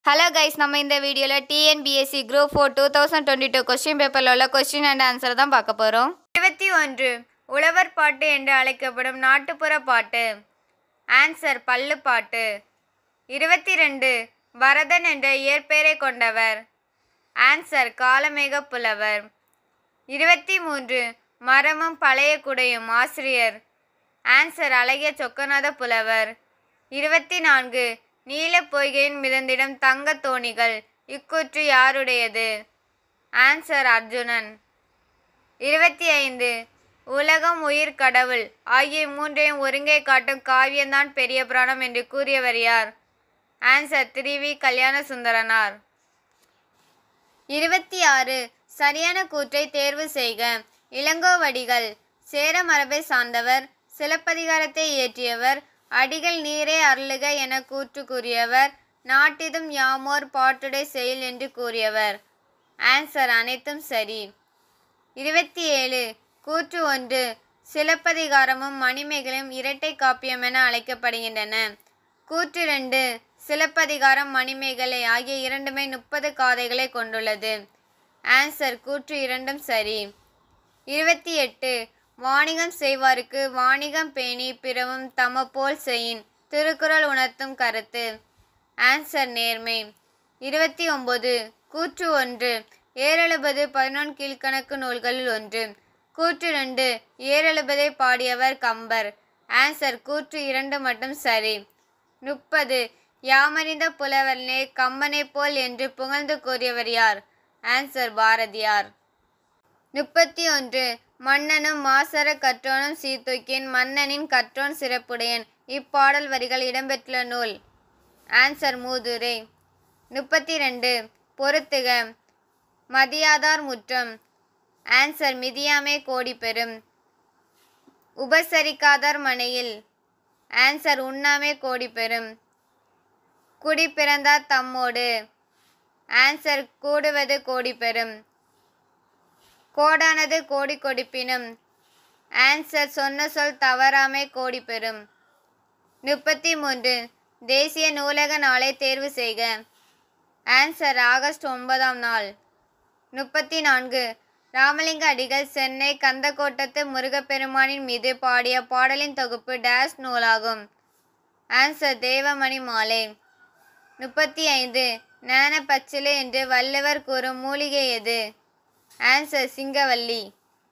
hello guys நம்ம இந்த வீடியோவில் TNPSC group four two thousand twenty two question பேப்பரில் உள்ள கொஸ்டின் அண்ட் ஆன்சர் தான் பார்க்க போகிறோம் இருபத்தி ஒன்று உழவர் பாட்டு என்று அழைக்கப்படும் நாட்டுப்புற பாட்டு ஆன்சர் பல்லு பாட்டு இருபத்தி ரெண்டு பரதன் என்ற இயற்பெயரை கொண்டவர் ஆன்சர் காலமேக புலவர் இருபத்தி மூன்று மரமும் பழைய குடையும் ஆசிரியர் ஆன்சர் அழகிய சொக்கநாத புலவர் இருபத்தி நான்கு நீலப் பொய்கையின் மிதந்திடம் தங்கத் தோணிகள் இக்கூற்று யாருடையது ஆன்சர் அர்ஜுனன் இருபத்தி ஐந்து உலகம் உயிர் கடவுள் ஆகிய மூன்றையும் ஒருங்கே காட்டும் காவியம்தான் பெரிய புராணம் என்று கூறியவர் யார் ஆன்சர் திரிவி கல்யாண சுந்தரனார் இருபத்தி ஆறு சரியான கூற்றை தேர்வு செய்க இளங்கோவடிகள் சேர மரபை சார்ந்தவர் சிலப்பதிகாரத்தை இயற்றியவர் அடிகள் நீரே அருளுக என கூற்று கூறியவர் நாட்டிதும் யாமோர் பாட்டுடை செயல் என்று கூறியவர் ஆன்சர் அனைத்தும் சரி இருபத்தி ஏழு கூற்று ஒன்று சிலப்பதிகாரமும் மணிமேகலையும் இரட்டை காப்பியம் என அழைக்கப்படுகின்றன கூற்று ரெண்டு சிலப்பதிகாரம் மணிமேகலை ஆகிய இரண்டுமே முப்பது காதைகளை கொண்டுள்ளது ஆன்சர் கூற்று இரண்டும் சரி இருபத்தி எட்டு வாணிகம் செய்வாருக்கு வாணிகம் பேணி பிறவும் தம போல் செய்யின் திருக்குறள் உணர்த்தும் கருத்து ஆன்சர் நேர்மை இருபத்தி ஒன்பது கூற்று ஒன்று ஏறெழுபது பதினொன்று கீழ்கணக்கு நூல்களில் ஒன்று கூற்று ரெண்டு ஏறெழுபதை பாடியவர் கம்பர் ஆன்சர் கூற்று இரண்டு மட்டும் சரி முப்பது யாமறிந்த புலவர்னே கம்பனை போல் என்று புகழ்ந்து கூறியவர் யார் ஆன்சர் பாரதியார் முப்பத்தி ஒன்று மன்னனும் மாசர கற்றோனும் சீர்தூக்கின் மன்னனின் கற்றோன் சிறப்புடையன் இப்பாடல் வரிகள் இடம்பெற்றுள்ள நூல் ஆன்சர் மூதுரை முப்பத்தி ரெண்டு பொறுத்துக மதியாதார் முற்றம் ஆன்சர் மிதியாமே கோடி பெறும் உபசரிக்காதார் மனையில் ஆன்சர் உண்ணாமே கோடி பெறும் குடி பிறந்தார் தம்மோடு ஆன்சர் கூடுவது கோடி பெறும் கோடானது கோடி கொடுப்பினும் ஆன்சர் சொன்ன சொல் தவறாமை கோடி பெறும் முப்பத்தி மூன்று தேசிய நூலக நாளை தேர்வு செய்க ஆன்சர் ஆகஸ்ட் ஒன்பதாம் நாள் முப்பத்தி நான்கு ராமலிங்க அடிகள் சென்னை கந்தக்கோட்டத்து முருகப்பெருமானின் மீது பாடிய பாடலின் தொகுப்பு டேஸ் நூலாகும் ஆன்சர் தேவமணி மாலை முப்பத்தி ஐந்து ஞான பச்சிலை என்று வள்ளுவர் கூறும் மூலிகை எது ஆன்சர் சிங்கவல்லி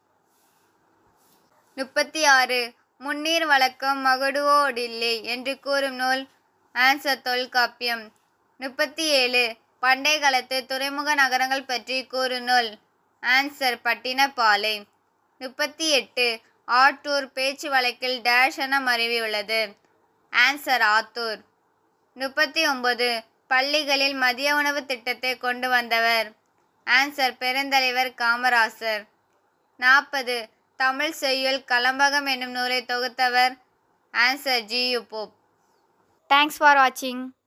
முப்பத்தி ஆறு முன்னீர் வழக்கம் மகுடுவோடில்லை என்று கூறும் நூல் ஆன்சர் தொல்காப்பியம் முப்பத்தி ஏழு பண்டை காலத்து துறைமுக நகரங்கள் பற்றி கூறும் நூல் ஆன்சர் பட்டினப்பாலை முப்பத்தி எட்டு ஆட்டூர் பேச்சு வழக்கில் டேஷ் என மறைவியுள்ளது ஆன்சர் ஆத்தூர் முப்பத்தி ஒன்பது பள்ளிகளில் மதிய உணவு திட்டத்தை கொண்டு வந்தவர் ஆன்சர் பெருந்தலைவர் காமராசர் நாற்பது தமிழ் செய்யுள் கலம்பகம் என்னும் நூலை தொகுத்தவர் answer G U Pope thanks for வாட்சிங்